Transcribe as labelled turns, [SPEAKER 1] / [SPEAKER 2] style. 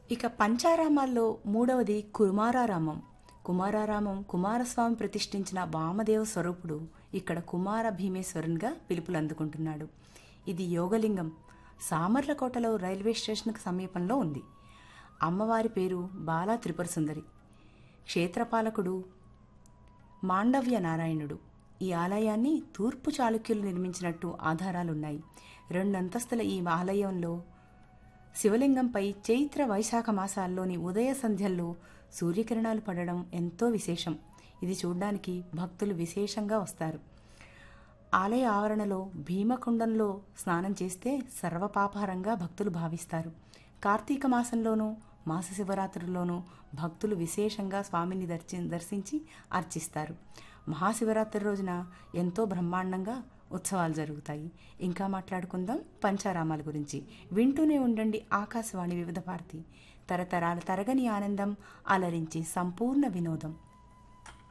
[SPEAKER 1] ఇక పంచారామాల్లో మూడవది కుమారారామం కుమారారామం కుమారస్వామి ప్రతిష్ఠించిన వామదేవ స్వరూపుడు ఇక్కడ కుమార భీమేశ్వరునిగా పిలుపులు అందుకుంటున్నాడు ఇది యోగలింగం సామర్లకోటలో రైల్వే స్టేషన్కు సమీపంలో ఉంది అమ్మవారి పేరు బాలా త్రిపుర సుందరి క్షేత్రపాలకుడు మాండవ్య నారాయణుడు ఈ ఆలయాన్ని తూర్పు చాళుక్యులు నిర్మించినట్టు ఆధారాలున్నాయి రెండంతస్తుల ఈ ఆలయంలో శివలింగంపై చైత్ర వైశాఖ మాసాల్లోని ఉదయ సంధ్యల్లో సూర్యకిరణాలు పడడం ఎంతో విశేషం ఇది చూడ్డానికి భక్తులు విశేషంగా వస్తారు ఆలయ ఆవరణలో భీమకుండంలో స్నానం చేస్తే సర్వపాపహరంగా భక్తులు భావిస్తారు కార్తీక మాసంలోనూ మాస శివరాత్రుల్లోనూ భక్తులు విశేషంగా స్వామిని దర్శి దర్శించి అర్చిస్తారు మహాశివరాత్రి రోజున ఎంతో బ్రహ్మాండంగా ఉత్సవాలు జరుగుతాయి ఇంకా మాట్లాడుకుందాం పంచారామాల గురించి వింటూనే ఉండండి ఆకాశవాణి వివిధ భారతి తరతరాల తరగని ఆనందం అలరించి సంపూర్ణ వినోదం